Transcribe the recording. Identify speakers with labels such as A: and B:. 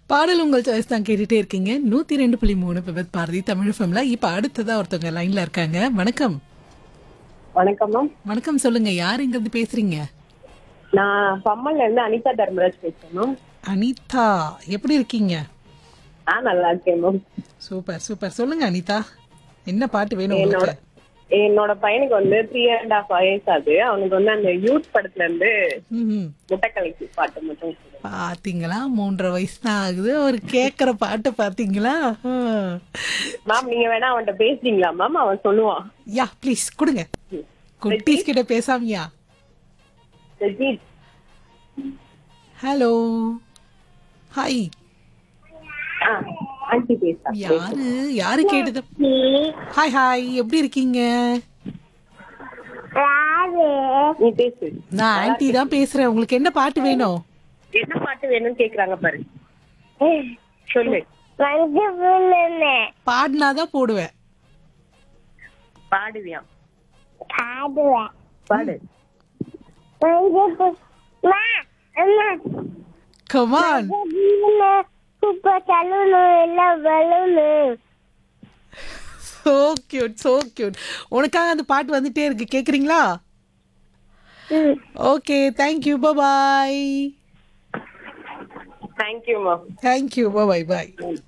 A: பாடல் உங்கள் சாய்ஸ் தான் கேட்டுட்டே இருக்கீங்க நூத்தி ரெண்டு புள்ளி மூணு விபத் பாரதி தமிழ் ஃபம்ல இப்ப அடுத்ததா ஒருத்தவங்க லைன்ல இருக்காங்க வணக்கம்
B: வணக்கம் மேம்
A: வணக்கம் சொல்லுங்க யார் இங்க இருந்து பேசுறீங்க
B: நான் பம்மல்ல இருந்து அனிதா தர்மராஜ் பேசுறேன் மேம்
A: அனிதா எப்படி இருக்கீங்க
B: ஆ நல்லா இருக்கேன் மேம்
A: சூப்பர் சூப்பர் சொல்லுங்க அனிதா என்ன பாட்டு வேணும்
B: என்னோட
A: உங்களுக்கு
B: என்னோட பையனுக்கு வந்து த்ரீ அண்ட் ஹாஃப் வயசு ஆகுது அவனுக்கு வந்து அந்த யூத் படத்துல இருந்து
A: ம்ஹும்.
B: முட்டைக்கலைக்கு பாட்டு மட்டும் கொடு.
A: பாத்தீங்களா மூன்றரை வயசு தான் ஆகுது அவர் கேக்குற பாட்டு பாத்தீங்களா
B: மேம் நீங்க வேணா அவன்கிட்ட பேசுறீங்களா மேம் அவன் சொல்லுவான்
A: யா ப்ளீஸ் கொடுங்க குட்டீஸ் கிட்ட பேசாமியா
B: ரஜித்
A: ஹலோ ஹாய்
B: ஆ ஆண்டி பேசா
A: யாரு யாரு கேட்டது ஹாய் ஹாய் எப்படி இருக்கீங்க
B: நீ பேசு
A: நான் ஆன்ட்டி தான் பேசுறேன் உங்களுக்கு என்ன பாட்டு வேணும்
B: என்ன பாட்டு வேணும்னு கேக்குறாங்க பாரு சொல்லு
A: பாடினாதான் போடுவேன்
B: பாடுவியா பாடு
A: come on so cute so cute உனக்காக அந்த பாட்டு வந்துட்டே இருக்கு கேக்குறீங்களா okay thank you bye
B: thank you ma'am
A: thank you bye பாய்